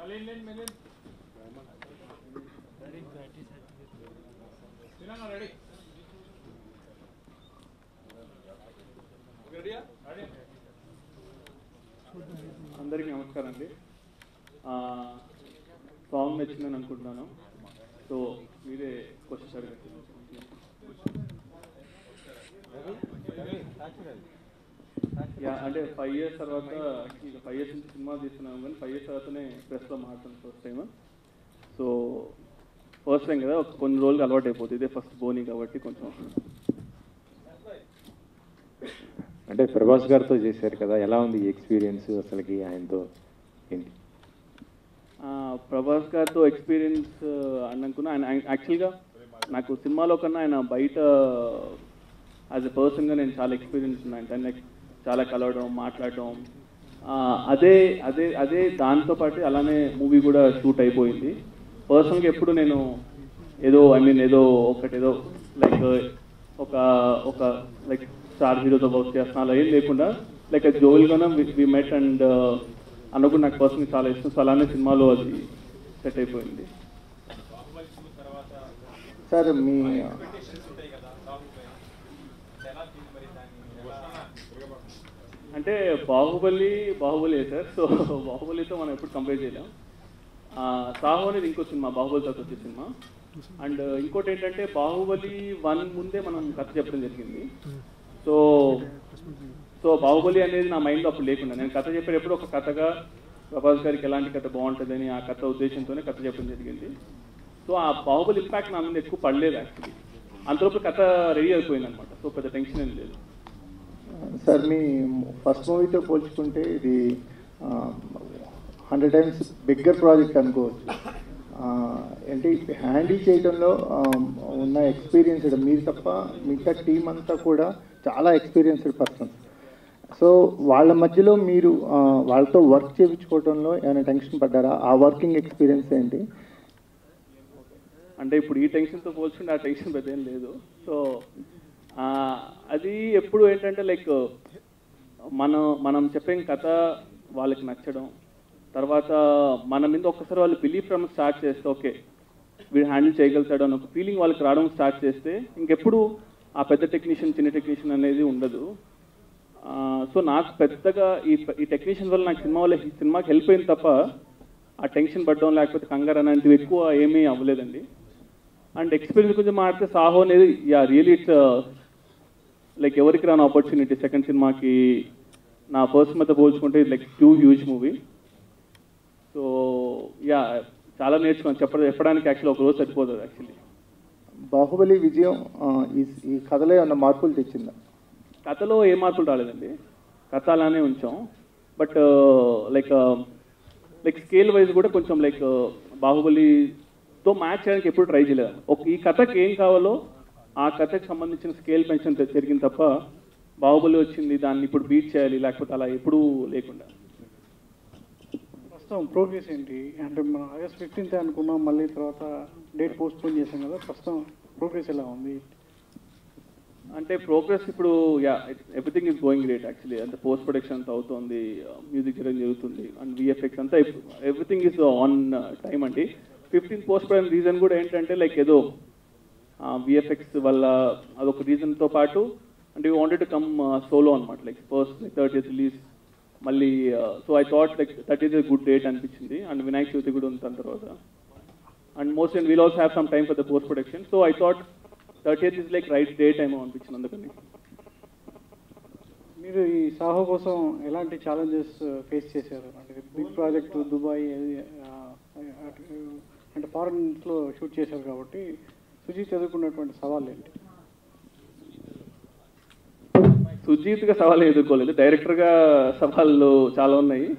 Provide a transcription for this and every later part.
అందరికీ నమస్కారం అండి సాంగ్ నచ్చిందని అనుకుంటున్నాను సో మీరే క్వశ్చన్స్ అడగండి యా అంటే ఫైవ్ ఇయర్స్ తర్వాత ఫైవ్ ఇయర్స్ నుంచి సినిమా తీస్తున్నాను కానీ ఫైవ్ ఇయర్స్ తర్వాతనే ప్రెస్లో మాట్లాడుతాను first time so first time కదా ఒక కొన్ని రోజులు అలవాటు అయిపోతుంది ఇదే ఫస్ట్ బోనీ కాబట్టి కొంచెం అంటే ప్రభాస్ గారితో చేశారు కదా ఎలా ఉంది ఈ ఎక్స్పీరియన్స్ అసలుకి ఆయనతో ఏంటి ఆ, ప్రభాస్ గారితో ఎక్స్పీరియన్స్ అనుకున్నా ఆయన యాక్చువల్గా నాకు సినిమాలో కన్నా ఆయన బయట యాజ్ ఎ పర్సన్గా నేను చాలా ఎక్స్పీరియన్స్ ఉన్నాను దాన్ని like చాలా కలవడం మాట్లాడడం ఆ, అదే అదే అదే దాంతో పాటు అలానే మూవీ కూడా షూట్ అయిపోయింది పర్సనల్గా ఎప్పుడు నేను ఏదో ఐ మీన్ ఏదో ఒకటి ఏదో లైక్ ఒక ఒక లైక్ స్టార్ హీరోతో వర్క్ చేస్తున్నా అలా ఏం లేకుండా లైక్ జోవిల్గానే వి మెట్ అండ్ అన్నప్పుడు నాకు పర్సనల్ చాలా ఇష్టం సో అలానే సినిమాలో అది సెట్ అయిపోయింది సార్ మీ అంటే బాహుబలి బాహుబలి సార్ సో బాహుబలితో మనం ఎప్పుడు కంపేర్ చేయలేం ఆ, సాహో అనేది ఇంకో సినిమా బాహుబలి తర్వాత వచ్చే సినిమా అండ్ ఇంకోటి ఏంటంటే బాహుబలి వన్ ముందే మనం కథ చెప్పడం జరిగింది సో సో బాహుబలి అనేది నా మైండ్లో అప్పుడు లేకుండా నేను కథ చెప్పేటప్పుడు ఒక కథగా ప్రభాస్ గారికి ఎలాంటి కథ బాగుంటుందని ఆ కథ ఉద్దేశంతోనే కథ చెప్పడం జరిగింది సో ఆ బాహుబలి ఇంపాక్ట్ నా మీద ఎక్కువ పడలేదు యాక్చువల్లీ అంతలోపు కథ రెడీ అయిపోయింది అనమాట సో పెద్ద టెన్షన్ ఏం లేదు సార్ మీ ఫస్ట్ మూవీతో పోల్చుకుంటే ఇది హండ్రెడ్ టైమ్స్ బిగ్గర్ ప్రాజెక్ట్ అనుకోవచ్చు ఆ, ఏంటి హ్యాండిల్ చేయడంలో ఆ, ఉన్న ఎక్స్పీరియన్స్ మీరు తప్ప మిగతా టీం అంతా కూడా చాలా ఎక్స్పీరియన్స్డ్ పర్సన్ సో వాళ్ళ మధ్యలో మీరు ఆ, వాళ్ళతో వర్క్ చేయించుకోవడంలో ఏమైనా టెన్షన్ పడ్డారా ఆ వర్కింగ్ ఎక్స్పీరియన్స్ ఏంటి అంటే ఇప్పుడు ఈ టెన్షన్తో పోల్చుకుంటే ఆ టెన్షన్ పెద్ద ఏం లేదు సో ఆ, అది ఎప్పుడు ఏంటంటే లైక్ మనం మనం చెప్పే కథ వాళ్ళకి నచ్చడం తర్వాత మన మీద ఒక్కసారి వాళ్ళు బిలీఫ్ ఫ్రమ్ స్టార్ట్ చేస్తే ఓకే వీడు హ్యాండిల్ చేయగలుగుతాడు అని ఒక ఫీలింగ్ వాళ్ళకి రావడం స్టార్ట్ చేస్తే ఇంకెప్పుడు ఆ పెద్ద టెక్నీషియన్ చిన్న టెక్నీషియన్ అనేది ఉండదు ఆ, సో నాకు పెద్దగా ఈ ఈ టెక్నీషియన్ వల్ల నాకు సినిమా వల్ల ఈ సినిమాకి హెల్ప్ అయింది తప్ప ఆ టెన్షన్ పడడం లేకపోతే కంగారు అలాంటివి ఎక్కువ ఏమీ అవ్వలేదండి అండ్ ఎక్స్పీరియన్స్ గురించి మాట్లాడితే సాహో అనేది యా రియలీ ఇట్స్ లైక్ ఎవరికి రాని ఆపర్చునిటీ సెకండ్ సినిమాకి నా పర్సన్ మీద పోల్చుకుంటే like too huge movie so yeah చాలా నేర్చుకున్నాను చెప్ప చెప్పడానికి యాక్చువల్లీ ఒక రోజు సరిపోతుంది యాక్చువల్లీ బాహుబలి విజయం ఆ, ఈ ఈ కథలో ఏమైనా మార్పులు తెచ్చిందా కథలో ఏ మార్పులు రాలేదండి కథ అలానే ఉంచాం but like like scale wise కూడా కొంచెం లైక్ బాహుబలితో మ్యాచ్ చేయడానికి ఎప్పుడు ట్రై చేయలేదు ఒక ఈ కథకి ఏం కావాలో ఆ కథకి సంబంధించిన స్కేల్ పెన్షన్ జరిగింది తప్ప బాహుబలి వచ్చింది దాన్ని ఇప్పుడు బీట్ చేయాలి లేకపోతే అలా ఎప్పుడూ లేకుండా ప్రస్తుతం ప్రోగ్రెస్ ఏంటి అంటే మనం ఆగస్ట్ ఫిఫ్టీన్త్ అనుకున్నాం మళ్ళీ తర్వాత డేట్ పోస్ట్ పోన్ చేసాం కదా ప్రస్తుతం ప్రోగ్రెస్ ఎలా ఉంది అంటే ప్రోగ్రెస్ ఇప్పుడు yeah everything is going great actually అంటే పోస్ట్ ప్రొడక్షన్ అంతా అవుతుంది మ్యూజిక్ చేయడం జరుగుతుంది అండ్ విఎఫ్ఎక్స్ అంతా ఎవ్రీథింగ్ ఇస్ ఆన్ టైం అండి ఫిఫ్టీన్ పోస్ట్ ప్రొడక్షన్ రీజన్ కూడా ఏంటంటే లైక్ ఏదో విఎఫ్ఎక్స్ వల్ల అదొక రీజన్తో పాటు అంటే వాంటెడ్ టు కమ్ సోలో అనమాట like first like thirty release మళ్ళీ so I thought like thirty is good date అనిపించింది అండ్ వినాయక చవితి కూడా ఉంది దాని తర్వాత and most and we'll also have some time for the post production so I thought thirty is like right date ఏమో అనిపించింది అందుకని మీరు ఈ సాహో కోసం ఎలాంటి ఛాలెంజెస్ ఫేస్ చేశారు అంటే బిగ్ ప్రాజెక్ట్ దుబాయ్ ఆ, అటు- అంటే ఫారెన్స్లో షూట్ చేశారు కాబట్టి సుజీత్ ఎదుర్కొన్నటువంటి సవాళ్ళు ఏంటి సుజీత్గా సవాళ్ళు ఎదుర్కోలేదు డైరెక్టర్గా సవాళ్ళు చాలా ఉన్నాయి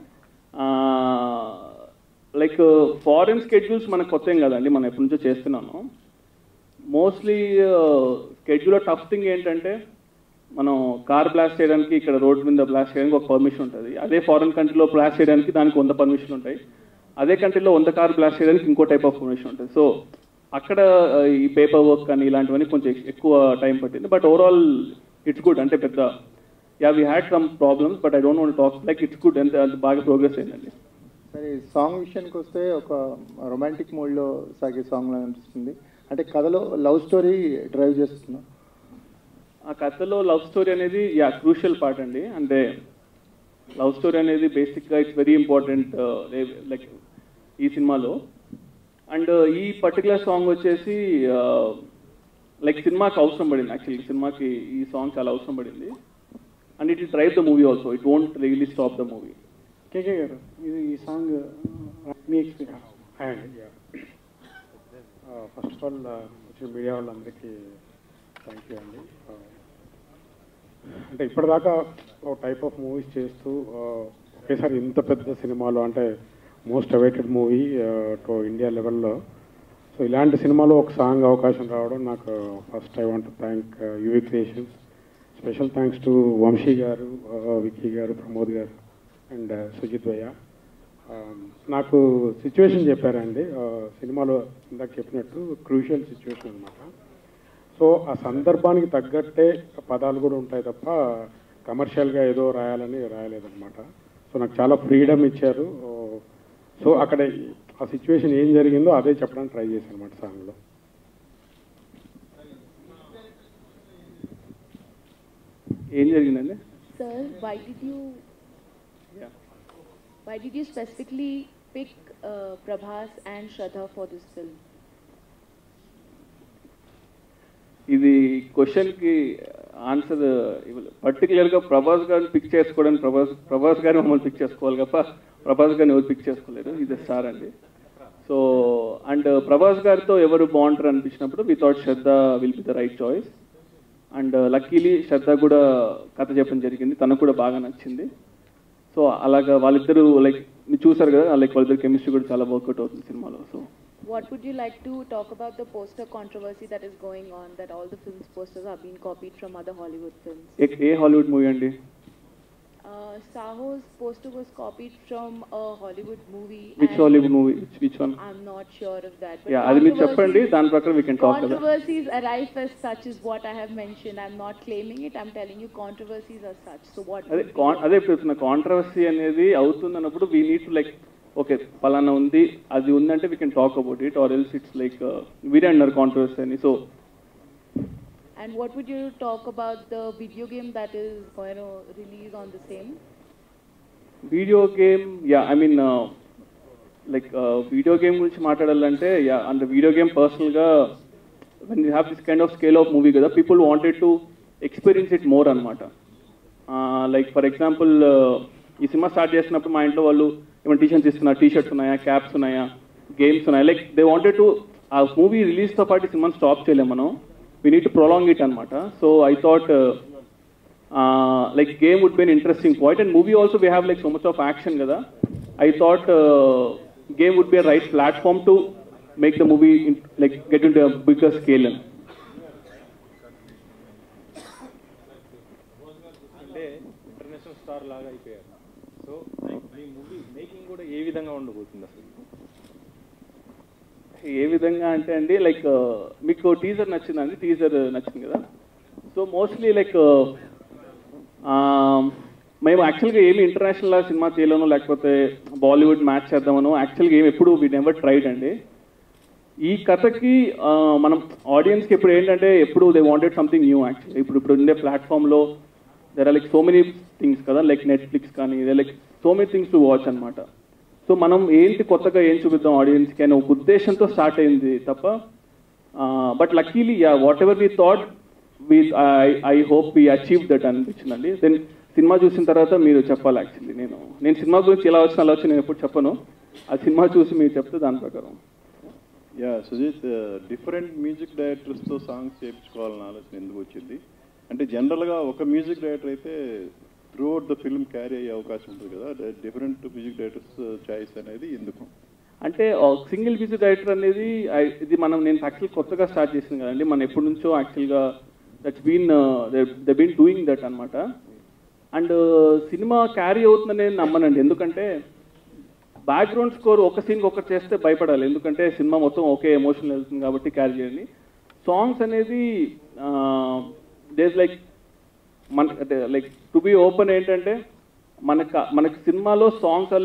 లైక్ ఫారెన్ స్కెడ్యూల్స్ మనకు కొత్త ఏం కదండి మనం ఎప్పటి నుంచో చేస్తున్నాము మోస్ట్లీ స్కెడ్యూల్ టఫ్ థింగ్ ఏంటంటే మనం కార్ బ్లాస్ట్ చేయడానికి ఇక్కడ రోడ్ మీద బ్లాస్ట్ చేయడానికి ఒక పర్మిషన్ ఉంటుంది అదే ఫారెన్ కంట్రీలో బ్లాస్ట్ చేయడానికి దానికి వంద పర్మిషన్ ఉంటాయి అదే కంట్రీలో వంద కార్ బ్లాస్ట్ చేయడానికి ఇంకో టైప్ ఆఫ్ పర్మిషన్ ఉంటుంది సో అక్కడ ఆ, ఈ పేపర్ వర్క్ కానీ ఇలాంటివన్నీ కొంచెం ఎక్కువ టైం పట్టింది బట్ ఓవరాల్ ఇట్స్ గుడ్ అంటే పెద్ద yeah we had some problems but I don't want talk like it's good ఎంత అంత బాగా ప్రోగ్రెస్ అయిందండి సరే సాంగ్ విషయానికి వస్తే ఒక రొమాంటిక్ మూడ్లో సాగే సాంగ్ లాగా అనిపిస్తుంది అంటే కథలో లవ్ స్టోరీ డ్రైవ్ చేస్తున్నాం ఆ కథలో లవ్ స్టోరీ అనేది యా క్రూషియల్ పార్ట్ అండి అంటే లవ్ స్టోరీ అనేది బేసిక్గా ఇట్స్ వెరీ ఇంపార్టెంట్ లైక్ ఈ సినిమాలో అండ్ ఈ పర్టికులర్ సాంగ్ వచ్చేసి లైక్ సినిమాకి అవసరం పడింది యాక్చువల్లీ సినిమాకి ఈ సాంగ్ చాలా అవసరం పడింది and it drive the movie also it won't really stop the movie KK గారు ఇది ఈ సాంగ్ మీ ఎక్స్పీరియన్స్ హాయ్ అండి ఫస్ట్ ఆఫ్ ఆల్ వచ్చిన మీడియా వాళ్ళందరికీ థ్యాంక్ యూ అండి Uh, అంటే ఇప్పటిదాకా ఒక టైప్ ఆఫ్ మూవీస్ చేస్తూ uh, ఒకేసారి ఇంత పెద్ద సినిమాలు అంటే most awaited movie to India లెవెల్లో సో ఇలాంటి సినిమాలో ఒక సాంగ్ అవకాశం రావడం నాకు first I want thank UV Creations special thanks to Vamsi గారు విక్కీ గారు ప్రమోద్ గారు అండ్ సుజిత్ భయ్య Um, నాకు సిచ్యువేషన్ చెప్పారండి Uh, సినిమాలో ఇందాక చెప్పినట్టు క్రూషియల్ సిచ్యువేషన్ అనమాట సో ఆ సందర్భానికి తగ్గట్టే పదాలు కూడా ఉంటాయి తప్ప కమర్షియల్గా ఏదో రాయాలని రాయలేదన్నమాట సో నాకు చాలా ఫ్రీడమ్ ఇచ్చారు సో అక్కడ ఆ సిచ్యువేషన్ ఏం జరిగిందో అదే చెప్పడానికి ట్రై చేశాను అనమాట సాంగ్లో ఏం జరిగిందండి Sir, why did you Yeah. why did you specifically pick uh, Prabhas and Shraddha for this film? ఇది క్వశ్చన్కి ఆన్సర్ పర్టికులర్గా ప్రభాస్ గారిని పిక్ చేసుకోవడానికి ప్రభాస్ ప్రభాస్ గారిని మమ్మల్ని పిక్ చేసుకోవాలి తప్ప ప్రభాస్ గారిని ఎవరు పిక్ చేసుకోలేరు ఇది స్టార్ అండి సో అండ్ ప్రభాస్ గారితో ఎవరు బాగుంటారు అనిపించినప్పుడు we thought Shraddha will be the right choice and luckily Shraddha కూడా కథ చెప్పడం జరిగింది తనకు కూడా బాగా నచ్చింది సో అలాగా వాళ్ళిద్దరూ లైక్ మీరు చూసారు కదా లైక్ వాళ్ళిద్దరు కెమిస్ట్రీ కూడా చాలా వర్కౌట్ అవుతుంది సినిమాలో so What would you like to talk about the poster controversy that is going on that all the films posters are being copied from other Hollywood films? ఏ ఏ హాలీవుడ్ మూవీ అండి Uh, Saho's poster was copied from a Hollywood movie. Which and Hollywood movie which one I'm not sure of that. Yeah అది మీరు చెప్పండి controversies- దాని ప్రకారం we can talk కదా Controversies arise as such is what I have mentioned. I'm not claiming it. I'm telling you controversies are such. So what? అదే would be con your- అదే చెప్తున్నా controversy అనేది అవుతుంది అన్నప్పుడు we need to like okay పలానా ఉంది అది ఉందంటే we can talk about it or else it's like వీరే అన్నారు కాంట్రవర్సీ అని so And what would you talk about the video game that is going to release on the same? Video game yeah I mean like video game గురించి మాట్లాడాలంటే yeah and video game పర్సనల్గా when you have this kind of scale of movie కదా people wanted to experience it more అనమాట like for example ఈ సినిమా start చేసినప్పుడు మా ఇంట్లో వాళ్ళు ఏమైనా టీషర్ట్స్ ఇస్తున్నారు టీషర్ట్స్ ఉన్నాయా క్యాప్స్ ఉన్నాయా గేమ్స్ ఉన్నాయా లైక్ దే వాంటెడ్ టు ఆ మూవీ రిలీజ్తో పాటు ఈ సినిమాని స్టాప్ చేయలేము మనం we need to prolong it అనమాట so I thought uh, like game would be an interesting point and movie also we have like so much of action kada i thought uh, game would be a right platform to make the movie in, like get into a bigger scale and అంటే international star లాగా అయిపోయారు so మీ movie making కూడా ఏ విధంగా ఉండబోతుంది అసలు ఏ విధంగా అంటే అండి లైక్ మీకు టీజర్ నచ్చిందండి టీజర్ నచ్చింది కదా సో మోస్ట్లీ లైక్ మేము యాక్చువల్గా ఏమి ఇంటర్నేషనల్ సినిమా చేయలేను లేకపోతే బాలీవుడ్ మ్యాచ్ చేద్దామను యాక్చువల్గా ఏమి ఎప్పుడు వీ నెవర్ ట్రైడ్ అండి ఈ కథకి ఆ, మనం ఆడియన్స్కి ఇప్పుడు ఏంటంటే ఎప్పుడు they wanted something new actually ఇప్పుడు ఇప్పుడు ఉండే ప్లాట్ఫామ్లో there are like so many things కదా లైక్ నెట్ఫ్లిక్స్ కానీ they like so many things to watch అనమాట సో మనం ఏంటి కొత్తగా ఏం చూపిద్దాం ఆడియన్స్కి అనే ఒక ఉద్దేశంతో స్టార్ట్ అయింది తప్ప but luckily yeah whatever we thought we I hope we achieve that అనిపించిందండి దెన్ సినిమా చూసిన తర్వాత మీరు చెప్పాలి యాక్చువల్లీ నేను నేను సినిమా గురించి ఎలా వచ్చిన అలా వచ్చి నేను ఎప్పుడు చెప్పను ఆ సినిమా చూసి మీరు చెప్తే దాని ప్రకారం యా సుజిత్ డిఫరెంట్ మ్యూజిక్ డైరెక్టర్స్తో సాంగ్స్ చేయించుకోవాలని ఆలోచన ఎందుకు వచ్చింది అంటే జనరల్గా ఒక మ్యూజిక్ డైరెక్టర్ అయితే throughout the film carry అయ్యే అవకాశం ఉంటుంది కదా డిఫరెంట్ మ్యూజిక్ డైరెక్టర్స్ చాయిస్ అనేది ఎందుకు అంటే సింగిల్ మ్యూజిక్ డైరెక్టర్ అనేది I- ఇది మనం నేను యాక్చువల్ కొత్తగా స్టార్ట్ చేసింది కదండి మనం ఎప్పటి నుంచో యాక్చువల్గా that's been the been doing that అనమాట అండ్ సినిమా క్యారీ అవుతుందని నేను నమ్మనండి ఎందుకంటే బ్యాక్గ్రౌండ్ స్కోర్ ఒక సీన్కి ఒకటి చేస్తే భయపడాలి ఎందుకంటే సినిమా మొత్తం ఒకే ఎమోషన్ వెళ్తుంది కాబట్టి క్యారీ చేయండి సాంగ్స్ అనేది దేస్ లైక్ మన అంటే లైక్ టు బి ఓపెన్ ఏంటంటే మనకు మనకి సినిమాలో songs are like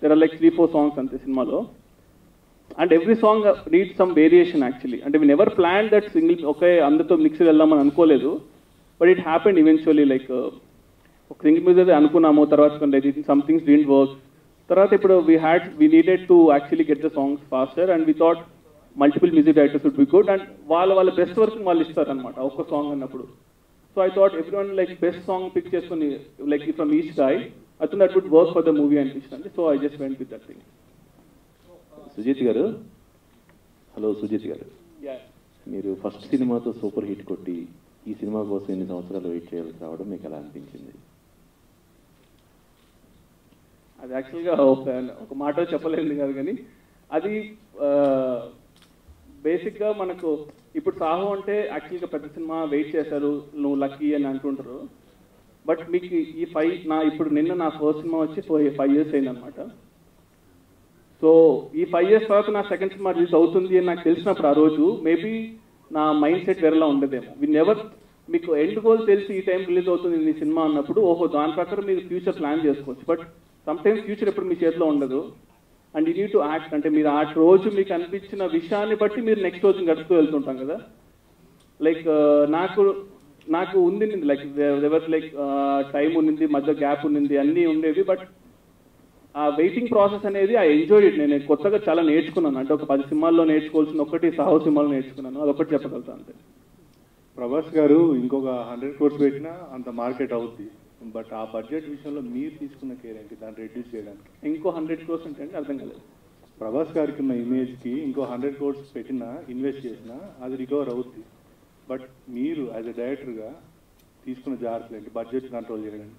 there are like three four songs అంతే సినిమాలో and every song need some variation actually అంటే we never plan that single ఒకే అందరితో మిక్స్ వెళ్దామని అనుకోలేదు but it happened eventually like ఒక సింగిల్ మ్యూజిక్ అనుకున్నాము తర్వాత కొన్ని సంథింగ్స్ డింట్ వర్క్ తర్వాత ఇప్పుడు we had we needed to actually get the songs faster and we thought multiple music directors would be good and వాళ్ళ వాళ్ళ బెస్ట్ వర్క్ వాళ్ళు ఇస్తారనమాట ఒక్క సాంగ్ అన్నప్పుడు so I thought every one like best song pick చేసుకుని like from each guy I think that would work for the movie అనిపిస్తుంది so I just went with that thing Sujeeth గారు hello Sujith గారు మీరు first సినిమాతో super hit కొట్టి ఈ cinema కోసం ఎన్ని సంవత్సరాలు వెయిట్ చేయాల్సి రావడం మీకు ఎలా అనిపించింది అది యాక్చువల్గా ఒక ఒక మాట చెప్పలేదు కాదు కానీ అది బేసిక్గా మనకు ఇప్పుడు సాహో అంటే యాక్చువల్గా పెద్ద సినిమా వెయిట్ చేశారు నువ్వు లక్కీ అని అంటుంటారు బట్ మీకు ఈ ఫైవ్ నా ఇప్పుడు నిన్న నా ఫస్ట్ సినిమా వచ్చి ఫైవ్ ఇయర్స్ అయిందనమాట సో ఈ ఫైవ్ ఇయర్స్ తర్వాత నా సెకండ్ సినిమా రిలీజ్ అవుతుంది అని నాకు తెలిసినప్పుడు ఆ రోజు మేబీ నా మైండ్ సెట్ వేరేలా ఉండదేమో వి నెవర్ మీకు ఎండ్ గోల్ తెలిసి ఈ టైం రిలీజ్ అవుతుంది ఈ సినిమా అన్నప్పుడు ఓహో దాని ప్రకారం మీరు ఫ్యూచర్ ప్లాన్ చేసుకోవచ్చు బట్ సమ్ టైమ్స్ ఫ్యూచర్ ఎప్పుడు మీ చేతిలో ఉండదు and you need to act అంటే మీరు ఆ రోజు మీకు అనిపించిన విషయాన్ని బట్టి మీరు నెక్స్ట్ రోజు గడుపుతూ వెళ్తుంటాం కదా లైక్ నాకు నాకు ఉంది లైక్ ఎవర్ లైక్ టైం ఉన్నింది మధ్య గ్యాప్ ఉన్నింది అన్నీ ఉండేవి బట్ ఆ వెయిటింగ్ ప్రాసెస్ అనేది ఐ ఎంజాయ్ ఇట్ నేను కొత్తగా చాలా నేర్చుకున్నాను అంటే ఒక పది సినిమాల్లో నేర్చుకోవాల్సిన ఒకటి సాహో సినిమాలో నేర్చుకున్నాను అదొకటి చెప్పగలుగుతాను అంతే ప్రభాస్ గారు ఇంకొక హండ్రెడ్ కోర్స్ పెట్టినా అంత మార్కెట్ అవుద్ది బట్ ఆ బడ్జెట్ విషయంలో మీరు తీసుకున్న కేర్ ఏంటి దాన్ని రెడ్యూస్ చేయడానికి ఇంకో హండ్రెడ్ క్రోర్స్ అంటే అర్థం కాలేదు ప్రభాస్ గారికి ఉన్న ఇమేజ్కి ఇంకో హండ్రెడ్ కోర్స్ పెట్టినా ఇన్వెస్ట్ చేసినా అది రికవర్ అవుద్ది బట్ మీరు యాజ్ ఎ డైరెక్టర్గా తీసుకున్న జాగ్రత్తలు ఏంటి బడ్జెట్ కంట్రోల్ చేయడానికి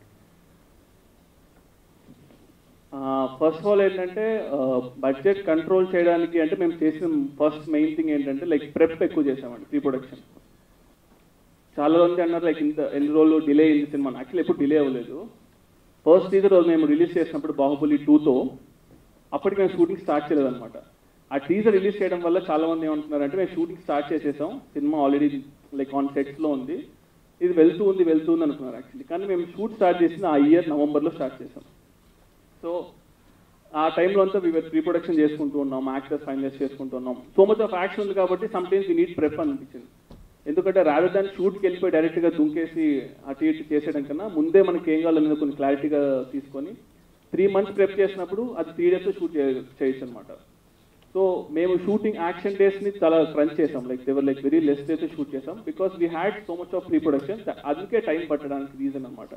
ఫస్ట్ ఆఫ్ ఆల్ ఏంటంటే బడ్జెట్ కంట్రోల్ చేయడానికి అంటే మేము చేసిన ఫస్ట్ మెయిన్ థింగ్ ఏంటంటే లైక్ ప్రెప్ ఎక్కువ చేసామండి ప్రీ ప్రొడక్షన్ చాలా మంది అన్నారు లైక్ ఇంత ఎన్ని రోజులు డిలే అయింది సినిమా యాక్చువల్లీ ఎప్పుడు డిలే అవ్వలేదు ఫస్ట్ టీజర్ రోజు మేము రిలీజ్ చేసినప్పుడు బాహుబలి టూతో అప్పటికి మేము షూటింగ్ స్టార్ట్ చేయలేదు అనమాట ఆ టీజర్ రిలీజ్ చేయడం వల్ల చాలా మంది ఏమంటున్నారంటే మేము షూటింగ్ స్టార్ట్ చేసేసాం సినిమా ఆల్రెడీ లైక్ ఆన్ సెట్స్లో ఉంది ఇది వెళ్తూ ఉంది వెళ్తూ ఉంది అనుకున్నారు యాక్చువల్లీ కానీ మేము షూట్ స్టార్ట్ చేసిన ఆ ఇయర్ నవంబర్లో స్టార్ట్ చేసాం సో ఆ టైంలో అంతా వీఆర్ ప్రీ ప్రొడక్షన్ చేసుకుంటూ ఉన్నాం యాక్టర్స్ ఫైనలైజ్ చేసుకుంటూ ఉన్నాం సో మచ్ ఆఫ్ యాక్షన్ ఉంది కాబట్టి sometimes we need prep అనిపించింది ఎందుకంటే రాదర్ దాన్ షూట్కి వెళ్ళిపోయి డైరెక్ట్గా దుంకేసి అటు ఇటు చేసేయడం కన్నా ముందే మనకి ఏం కావాలనేది కొన్ని క్లారిటీగా తీసుకొని త్రీ మంత్స్ ప్రెప్ చేసినప్పుడు అది త్రీ డేస్ షూట్ చేయొచ్చు అనమాట సో మేము షూటింగ్ యాక్షన్ డేస్ని చాలా క్రంచ్ చేసాం like they were like very less days shoot చేసాం because we had so much of pre production అందుకే టైం పట్టడానికి రీజన్ అనమాట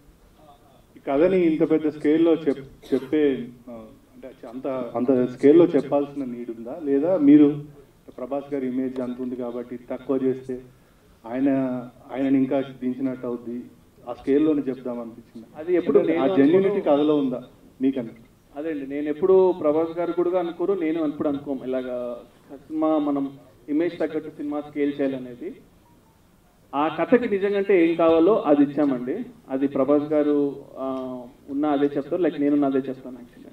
ఈ కథని ఇంత పెద్ద స్కేల్లో చెప్ చెప్పే ఆ, అంటే అంత అంత స్కేల్లో చెప్పాల్సిన నీడ్ ఉందా లేదా మీరు ప్రభాస్ గారి ఇమేజ్ అంత ఉంది కాబట్టి తక్కువ చేస్తే ఆయన ఆయనని ఇంకా దించినట్టు అవుద్ది ఆ స్కేల్లోనే చెప్దాం అనిపించింది అది ఎప్పుడు ఎందుకంటే ఆ నేను జెన్యునిటీ అనుకోను- కథలో ఉందా మీకని అదే అండి నేను ఎప్పుడు ప్రభాస్ గారు కూడా అనుకోరు నేను ఎప్పుడు అనుకోం ఇలాగా సినిమా మనం ఇమేజ్ తగ్గట్టు సినిమా స్కేల్ చేయాలనేది ఆ కథకి నిజంగా అంటే ఏం కావాలో అది ఇచ్చామండి అది ప్రభాస్ గారు ఆ, ఉన్న అదే చెప్తారు లైక్ నేను అదే చెప్తాను యాక్చువల్లీ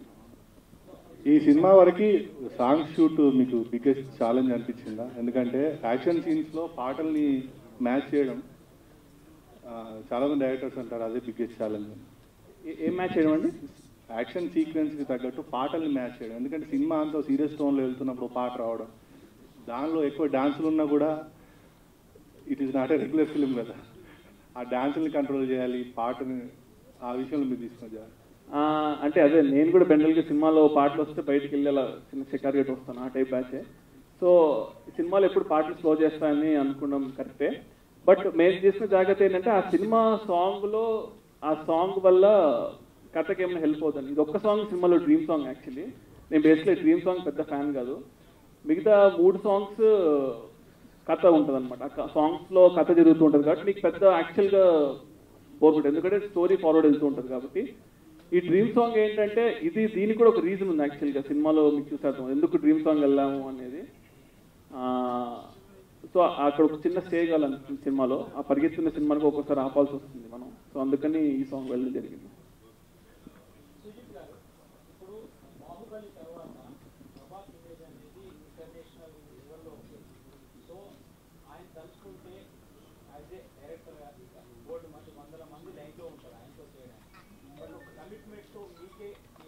ఈ సినిమా వరకు సాంగ్ షూట్ మీకు బిగ్గెస్ట్ ఛాలెంజ్ అనిపించిందా ఎందుకంటే యాక్షన్ సీన్స్ లో పాటల్ని మ్యాచ్ చేయడం ఆ, చాలా మంది డైరెక్టర్స్ అంటారు అదే బిగ్గెస్ట్ ఛాలెంజ్ ఏం మ్యాచ్ చేయడం అండి యాక్షన్ సీక్వెన్స్ కి తగ్గట్టు పాటల్ని మ్యాచ్ చేయడం ఎందుకంటే సినిమా అంతా సీరియస్ టోన్ లో వెళ్తున్నప్పుడు ఓ పాట రావడం దానిలో ఎక్కువ డాన్సులు ఉన్నా కూడా it is not a regular film కదా ఆ డాన్సుల్ని కంట్రోల్ చేయాలి పాటని ఆ విషయంలో మీరు తీసుకున్న జాగ్రత్త. ఆ, అంటే అదే నేను కూడా బెండల్గా సినిమాలో పాటలు వస్తే బయటికి వెళ్ళి అలా చిన్న షికార్గెట్ వస్తాను ఆ టైప్ బ్యాచే సో సినిమాలో ఎప్పుడు పాటలు స్లో చేస్తానని అనుకున్నాం కరెక్టే బట్ మేము చేసిన జాగ్రత్త ఏంటంటే ఆ సినిమా సాంగ్లో ఆ సాంగ్ వల్ల కథకి ఏమైనా హెల్ప్ అవుతుంది ఇది ఒక్క సాంగ్ సినిమాలో డ్రీమ్ సాంగ్ యాక్చువల్లీ నేను బేసిక్లీ డ్రీమ్ సాంగ్ పెద్ద ఫ్యాన్ కాదు మిగతా మూడు సాంగ్స్ కథ ఉంటుంది అనమాట ఆ సాంగ్స్లో కథ జరుగుతూ ఉంటుంది కాబట్టి మీకు పెద్ద యాక్చువల్గా బోర్ కొట్టదు ఎందుకంటే స్టోరీ ఫార్వర్డ్ వెళ్తూ ఉంటుంది కాబట్టి ఈ డ్రీమ్ సాంగ్ ఏంటంటే ఇది దీనికి కూడా ఒక రీజన్ ఉంది యాక్చువల్గా సినిమాలో మీకు చూసారు ఎందుకు డ్రీమ్ సాంగ్ వెళ్ళాము అనేది సో అక్కడ ఒక చిన్న స్టే కావాలనిపిస్తుంది సినిమాలో ఆ పరిగెత్తున్న సినిమానికి ఒక్కొక్కసారి ఆపాల్సి వస్తుంది మనం సో అందుకని ఈ సాంగ్ వెళ్ళడం జరిగింది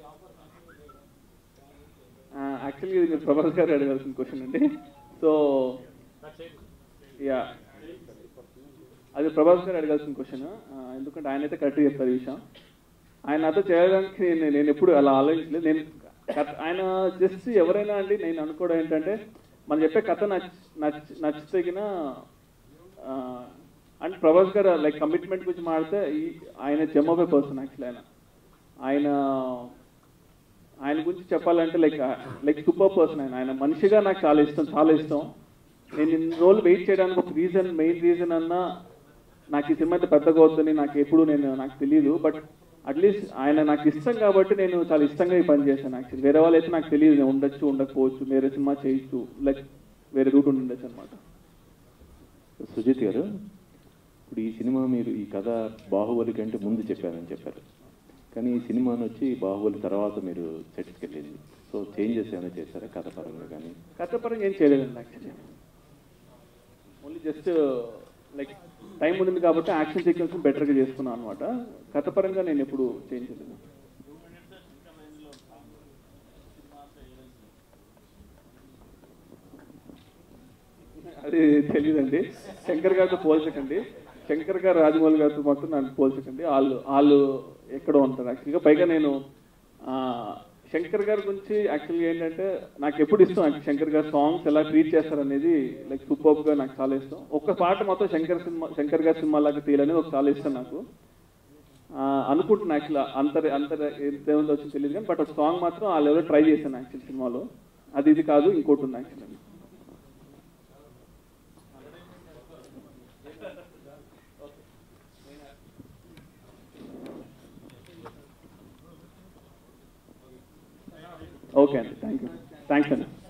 యాక్చువల్గా ఇది మీరు ప్రభాస్ గారు అడగాల్సిన క్వశ్చన్ అండి సో యా అది ప్రభాస్ గారు అడగాల్సిన క్వశ్చన్ ఎందుకంటే ఆయన అయితే కరెక్ట్గా చెప్తారు ఈ విషయం ఆయన నాతో చేయడానికి నేను నేను ఎప్పుడు అలా ఆలోచించలేదు నేను కథ- ఆయన జస్ట్ ఎవరైనా అండి నేను అనుకోవడం ఏంటంటే మనం చెప్పే కథ నచ్ నచ్ నచ్చితగిన అండ్ ప్రభాస్ గారు లైక్ కమిట్మెంట్ గురించి మాడితే ఈ ఆయన జమ్మబే పర్సన్ యాక్చువల్లీ ఆయన ఆయన ఆయన గురించి చెప్పాలంటే లైక్ లైక్ సూపర్ పర్సన్ ఆయన ఆయన మనిషిగా నాకు చాలా ఇష్టం చాలా ఇష్టం నేను ఇన్ని రోజులు వెయిట్ చేయడానికి ఒక రీజన్ మెయిన్ రీజన్ అన్నా నాకు ఈ సినిమా అయితే పెద్దగా వద్దని నాకు ఎప్పుడు నేను నాకు తెలియదు బట్ అట్లీస్ట్ ఆయన నాకు ఇష్టం కాబట్టి నేను చాలా ఇష్టంగా ఈ పని చేశాను యాక్చువల్లీ వేరే వాళ్ళు అయితే నాకు తెలియదు నేను ఉండొచ్చు ఉండకపోవచ్చు వేరే సినిమా చేయొచ్చు లైక్ వేరే రూట్ ఉండి ఉండొచ్చు అనమాట సుజిత్ గారు ఇప్పుడు ఈ సినిమా మీరు ఈ కథ బాహుబలి కంటే ముందు చెప్పారని చెప్పారు కానీ ఈ సినిమాని వచ్చి బాహుబలి తర్వాత మీరు సెట్స్కి వెళ్ళింది సో చేంజెస్ ఏమైనా చేశారా కథ పరంగా కానీ కథ పరంగా ఏం చేయలేదండి actually only just like time ఉండింది కాబట్టి యాక్షన్ సీక్వెన్స్ బెటర్గా చేసుకున్నాను అనమాట కథ పరంగా నేను ఎప్పుడు చేంజ్ చేయలేదు అది తెలియదండి శంకర్ గారితో పోల్చకండి శంకర్ గారు రాజమౌళి గారితో మాత్రం నన్ను పోల్చకండి వాళ్ళు వాళ్ళు ఎక్కడో ఉంటారు యాక్చువల్గా పైగా నేను ఆ, శంకర్ గారి గురించి యాక్చువల్గా ఏంటంటే నాకు ఎప్పుడు ఇష్టం actually శంకర్ గారి సాంగ్స్ ఎలా ట్రీట్ చేస్తారనేది లైక్ సూపర్ గా నాకు చాలా ఇష్టం ఒక్క పాట మొత్తం శంకర్ సినిమా శంకర్ గారి సినిమా లాగా తీయాలనేది ఒక చాలా ఇష్టం నాకు ఆ, అనుకుంటున్నా యాక్చువల్ అంత అంత ఎంత ఏముందో వచ్చి తెలియదు కానీ బట్ ఒక సాంగ్ మాత్రం ఆ లెవెల్ ట్రై చేశాను యాక్చువల్ సినిమాలో అది ఇది కాదు ఇంకోటి ఉంది యాక్చువల్ ఓకే అండి థ్యాంక్ యూ థ్యాంక్స్ అండి